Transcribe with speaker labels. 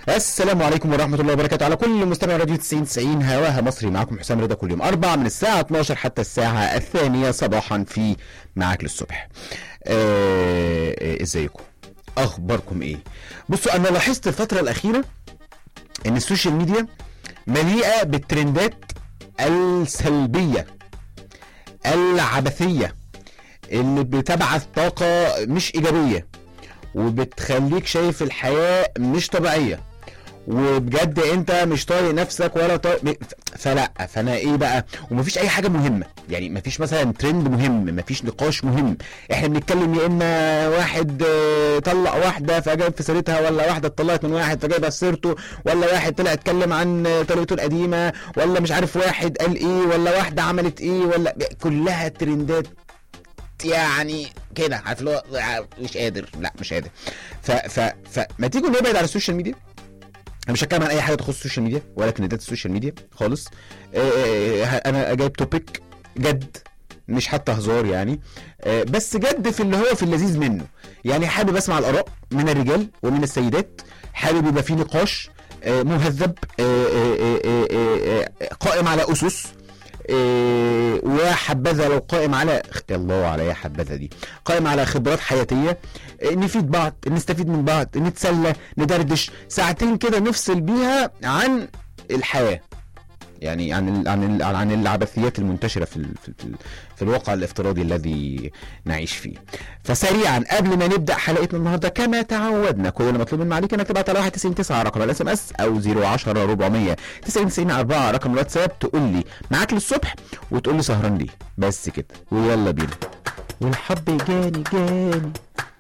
Speaker 1: السلام عليكم ورحمة الله وبركاته على كل مستمع راديو 90 90 هواها مصري معكم حسام رضا كل يوم أربعة من الساعة 12 حتى الساعة الثانية صباحا في معاك للصبح. آه، آه، ازيكم؟ أخباركم إيه؟ بصوا أنا لاحظت الفترة الأخيرة إن السوشيال ميديا مليئة بالترندات السلبية العبثية اللي بتبعث طاقة مش إيجابية وبتخليك شايف الحياة مش طبيعية وبجد انت مش طايق نفسك ولا طايق فلا فانا ايه بقى ومفيش اي حاجه مهمه يعني مفيش مثلا ترند مهم مفيش نقاش مهم احنا بنتكلم يا اما واحد آه، طلق واحده فجاب في سيرتها ولا واحده اتطلقت من واحد فجايبها في سيرته ولا واحد طلع اتكلم عن آه، طريقته القديمه ولا مش عارف واحد قال ايه ولا واحده عملت ايه ولا كلها ترندات يعني كده عارف اللي هو مش قادر لا مش قادر ف ف فما تيجوا نبعد عن السوشيال ميديا انا مش هتكلم عن اي حاجه تخص السوشيال ميديا ولا ترندات السوشيال ميديا خالص آه، آه، آه، انا جايب توبيك جد مش حتى هزار يعني آه، بس جد في اللي هو في اللذيذ منه يعني حابب اسمع الاراء من الرجال ومن السيدات حابب يبقى في نقاش آه، مهذب آه، آه، آه، آه، آه، قائم على اسس إيه، وحبذا لو قائم على الله على يا حبذا دي قائم على خبرات حياتيه إيه، نفيد بعض نستفيد من بعض نتسلى ندردش ساعتين كده نفصل بيها عن الحياه يعني عن ال عن ال عن العبثيات المنتشره في ال في, ال في الواقع الافتراضي الذي نعيش فيه. فسريعا قبل ما نبدا حلقتنا النهارده كما تعودنا كل اللي مطلوب من عليك انك تبعت على 199 رقم الاس ام اس او 010 400 90 4 رقم الواتساب تقول لي معاك للصبح وتقول لي سهران ليه بس كده ويلا بينا والحب جاني جاني